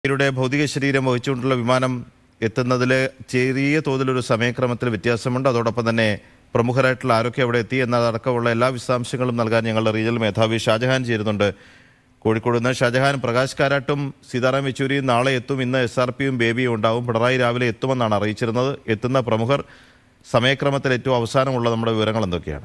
ഇവരുടെ ഭൗതിക ശരീരം വഹിച്ചുകൊണ്ടുള്ള വിമാനം എത്തുന്നതിൽ ചെറിയ തോതിലൊരു സമയക്രമത്തിൽ വ്യത്യാസമുണ്ട് അതോടൊപ്പം തന്നെ പ്രമുഖരായിട്ടുള്ള ആരൊക്കെ അവിടെ എത്തി എന്നതടക്കമുള്ള എല്ലാ വിശദാംശങ്ങളും നൽകാൻ ഞങ്ങളുടെ റീജിയണൽ മേധാവി ഷാജഹാൻ ചേരുന്നുണ്ട് കോഴിക്കോട് നിന്ന് ഷാജഹാൻ പ്രകാശ് കാരാട്ടും സീതാറാം യെച്ചൂരിയും നാളെ എത്തും ഇന്ന് എസ് ആർ പിയും ബേബിയും ഉണ്ടാവും പിണറായി രാവിലെ എത്തുമെന്നാണ് അറിയിച്ചിരുന്നത് എത്തുന്ന പ്രമുഖർ സമയക്രമത്തിൽ ഏറ്റവും അവസാനമുള്ള നമ്മുടെ വിവരങ്ങൾ എന്തൊക്കെയാണ്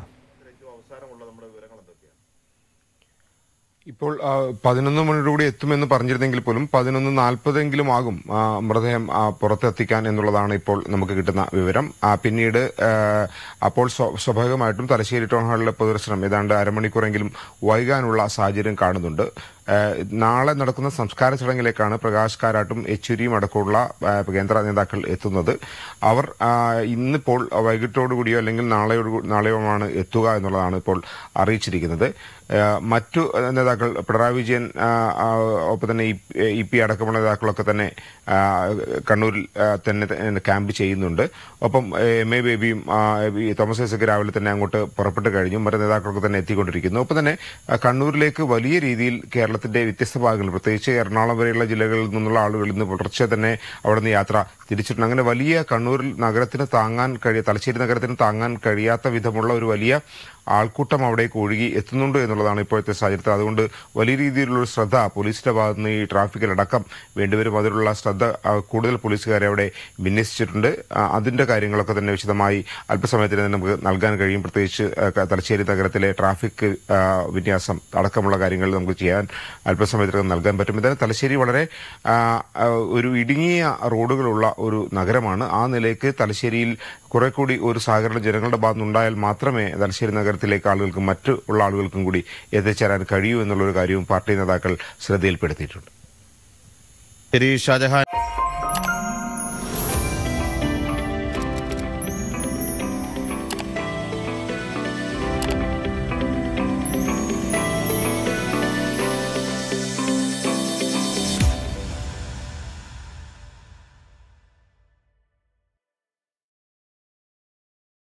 ഇപ്പോൾ ആ, പതിനൊന്ന് മണിയോടുകൂടി എത്തുമെന്ന് പറഞ്ഞിരുന്നെങ്കിൽ പോലും പതിനൊന്ന് നാൽപ്പതെങ്കിലും ആകും ആ, മൃതദേഹം ആ, പുറത്തെത്തിക്കാൻ എന്നുള്ളതാണ് ഇപ്പോൾ നമുക്ക് കിട്ടുന്ന വിവരം ആ, പിന്നീട് ആ, അപ്പോൾ സ്വ- സ്വാഭാവികമായിട്ടും തലശ്ശേരി ടൗൺ ഹാളിലെ പൊതുദർശനം ഏതാണ്ട് അരമണിക്കൂറെങ്കിലും വൈകാനുള്ള സാഹചര്യം കാണുന്നുണ്ട് ആ, നാളെ നടക്കുന്ന സംസ്കാര ചടങ്ങിലേക്കാണ് പ്രകാശ് കാരാട്ടും യെച്ചൂരിയും അടക്കമുള്ള ആ, കേന്ദ്ര നേതാക്കൾ എത്തുന്നത് അവർ ആ, ഇന്നിപ്പോൾ വൈകിട്ടോടുകൂടിയോ അല്ലെങ്കിൽ നാളെയോട് നാളെയോമാണ് എത്തുക എന്നുള്ളതാണ് ഇപ്പോൾ അറിയിച്ചിരിക്കുന്നത് ആ, മറ്റു നേതാക്കൾ പിണറായി വിജയൻ ആ, ആ, ഒപ്പം തന്നെ ഇ പി അടക്കമുള്ള നേതാക്കളൊക്കെ തന്നെ ആ, കണ്ണൂരിൽ ആ, തന്നെ തന്നെ ക്യാമ്പ് ചെയ്യുന്നുണ്ട് ഒപ്പം എം എ ബേബിയും ആ, ഈ തോമസ് ഐസക് രാവിലെ തന്നെ അങ്ങോട്ട് പുറപ്പെട്ട് കഴിഞ്ഞു മറ്റു നേതാക്കളൊക്കെ തന്നെ എത്തിക്കൊണ്ടിരിക്കുന്നു ഒപ്പം തന്നെ ആ, കണ്ണൂരിലേക്ക് വലിയ രീതിയിൽ കേരളത്തിന്റെ വ്യത്യസ്ത ഭാഗങ്ങൾ പ്രത്യേകിച്ച് എറണാകുളം വരെയുള്ള ജില്ലകളിൽ നിന്നുള്ള ആളുകൾ ഇന്ന് പുലർച്ചെ തന്നെ അവിടെ നിന്ന് യാത്ര തിരിച്ചിട്ടുണ്ട് അങ്ങനെ വലിയ കണ്ണൂരിൽ നഗരത്തിന് താങ്ങാൻ കഴിയ തലശ്ശേരി നഗരത്തിന് താങ്ങാൻ കഴിയാത്ത വിധമുള്ള ഒരു വലിയ ആൾക്കൂട്ടം അവിടേക്ക് ഒഴുകി എത്തുന്നുണ്ട് എന്നുള്ളതാണ് ഇപ്പോഴത്തെ സാഹചര്യത്തിൽ അതുകൊണ്ട് വലിയ രീതിയിലുള്ള ഒരു ശ്രദ്ധ പോലീസിന്റെ ഭാഗത്ത് നിന്ന് ഈ ട്രാഫിക്കിലടക്കം വേണ്ടിവരും അതിലുള്ള ശ്രദ്ധ ആ, കൂടുതൽ പോലീസുകാരെ അവിടെ വിന്യസിച്ചിട്ടുണ്ട് ആ, അതിന്റെ കാര്യങ്ങളൊക്കെ തന്നെ വിശദമായി അല്പസമയത്തിന് തന്നെ നമുക്ക് നൽകാൻ കഴിയും പ്രത്യേകിച്ച് ആ, ക- തലശ്ശേരി നഗരത്തിലെ ട്രാഫിക് ആ, വിന്യാസം അടക്കമുള്ള കാര്യങ്ങൾ നമുക്ക് ചെയ്യാൻ അല്പസമയത്തിനകം നൽകാൻ പറ്റും എന്തായാലും തലശ്ശേരി വളരെ ആ, ആ, ഒരു ഇടുങ്ങിയ റോഡുകളുള്ള ഒരു നഗരമാണ് ആ നിലയ്ക്ക് തലശ്ശേരിയിൽ കുറെ കൂടി ഒരു സഹകരണം ജനങ്ങളുടെ ഭാഗത്തുനിന്നുണ്ടായാൽ മാത്രമേ തലശ്ശേരി നഗരത്തിലേക്ക് ആളുകൾക്കും മറ്റു ഉള്ള ആളുകൾക്കും കൂടി എത്തിച്ചേരാൻ കഴിയൂ എന്നുള്ളൊരു കാര്യവും പാർട്ടി നേതാക്കൾ ശ്രദ്ധയിൽപ്പെടുത്തിയിട്ടുണ്ട് ശരി ഷാജഹാൻ